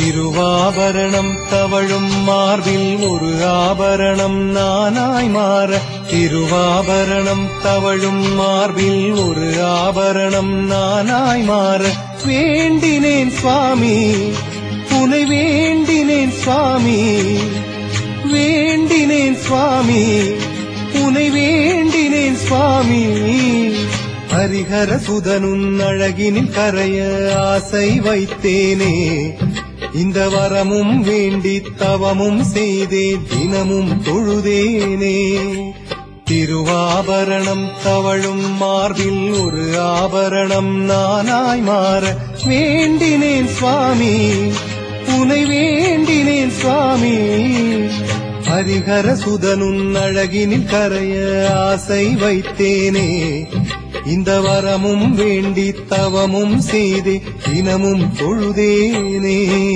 திருவாபரணம் தவழும் மார்பில் ஒரு ஆபரணம் நானாய் மாற திருவாபரணம் தவழும் மார்பில் ஒரு ஆபரணம் நானாய் மாற வேண்டினேன் சுவாமி உனை வேண்டினேன் சுவாமி வேண்டினேன் சுவாமி உனை வேண்டினேன் சுவாமி ஹரிஹர சுதனுன் அழகினில் கரைய ஆசை வைத்தேனே இந்த வரமும் வேண்டி தவமும் செய்தே தினமும் தொழுதேனே திருவாபரணம் தவழும் மார்பில் ஒரு ஆபரணம் நானாய் மாற வேண்டினேன் சுவாமி உனை வேண்டினேன் சுவாமி ஹரிஹர சுதனுன் அழகினில் கரைய ஆசை வைத்தேனே இந்த வரமும் வேண்டி தவமும் செய்தே தினமும் தொழுதேனே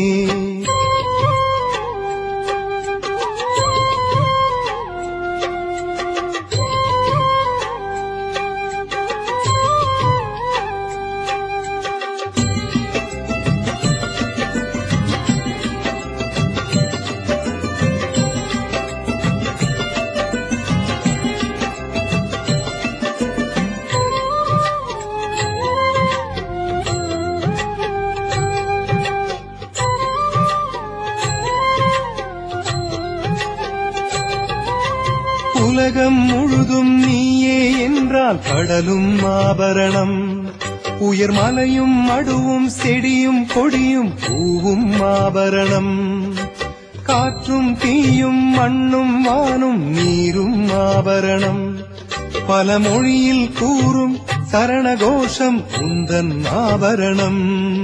உலகம் முழுதும் நீயே என்றால் கடலும் ஆபரணம் உயர் மலையும் மடுவும் செடியும் கொடியும் பூவும் ஆபரணம் காற்றும் தீயும் மண்ணும் வானும் நீரும் ஆபரணம் பல மொழியில் கூறும் சரணகோஷம் உந்தன் ஆபரணம்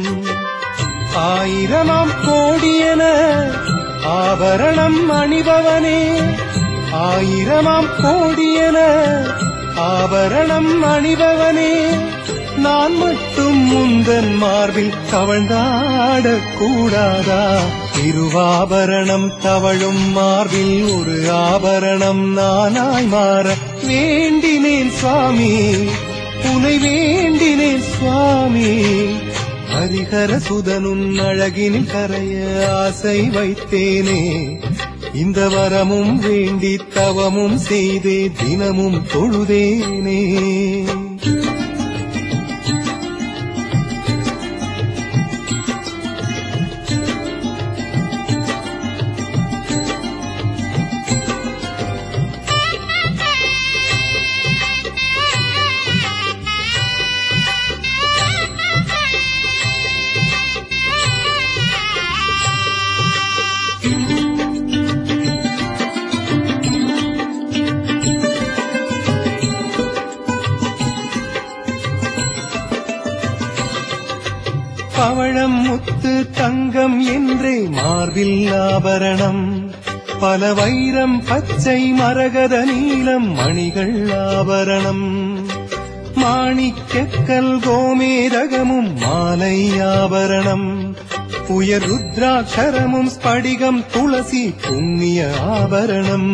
ஆயிரமாம் கோடியன ஆபரணம் அணிபவனே ஆயிரமாம் கோடியன ஆபரணம் அணிபவனே நான் மட்டும் முந்தன் மார்பில் தவழ்ந்தாடக் கூடாதா திருவாபரணம் தவழும் மார்பில் ஒரு ஆபரணம் நானாய் மாற வேண்டினேன் சுவாமி உனை வேண்டினேன் சுவாமி ஹரிஹர சுதனுன் அழகினில் கரைய ஆசை வைத்தேனே இந்த வரமும் வேண்டி தவமும் செய்தே தினமும் தொழுதேனே பவழம் முத்து தங்கம் என்றே மார்பில் ஆபரணம் பல வைரம் பச்சை மரகத நீலம் மணிகள் ஆபரணம் மாணிக்கக்கல் கோமேதகமும் மாலை ஆபரணம் உயர் ருத்ராட்சரமும் ஸ்படிகம் துளசி புண்ணிய ஆபரணம்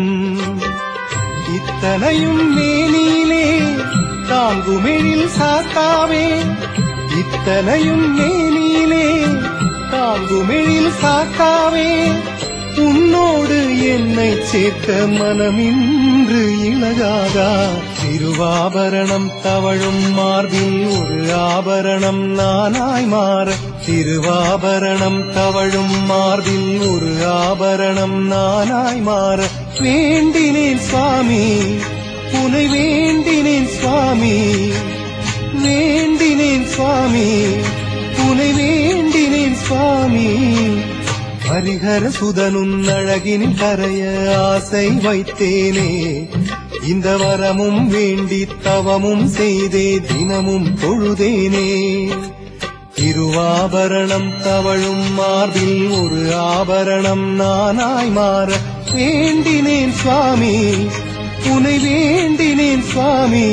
இத்தனையும் மேனிலே தாங்குமெழில் சாத்தாவே இத்தனையும் மேனிலே தாங்குமெழில் சாத்தாவே உன்னோடு என்னை சேர்க்க மனமின்று இழகாதா திருவாபரணம் தவழும் மார்பில் ஒரு ஆபரணம் நானாய் மாற திருவாபரணம் தவழும் மார்பில் ஒரு ஆபரணம் நானாய் மாற வேண்டினேன் சுவாமி உனை வேண்டினேன் சுவாமி வேண்டினேன் சுவாமி உனை வேண்டினேன் சுவாமி ஹரிஹர சுதனுன் அழகினில் கரைய ஆசை வைத்தேனே இந்த வரமும் வேண்டி தவமும் செய்தே தினமும் தொழுதேனே திருவாபரணம் தவழும் மார்பில் ஒரு ஆபரணம் நானாய் மாற வேண்டினேன் சுவாமி உனை வேண்டினேன் சுவாமி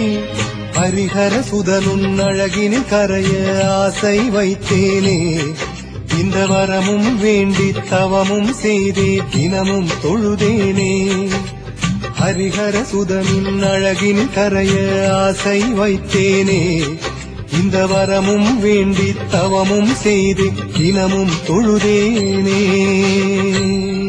ஹரிஹர சுதனுன் அழகினில் கரைய ஆசை வைத்தேனே இந்த வரமும் வேண்டி தவமும் செய்தே தினமும் தொழுதேனே ஹரிஹர சுதனின் அழகினில் கரைய ஆசை வைத்தேனே இந்த வரமும் வேண்டி தவமும் செய்து தினமும் தொழுதேனே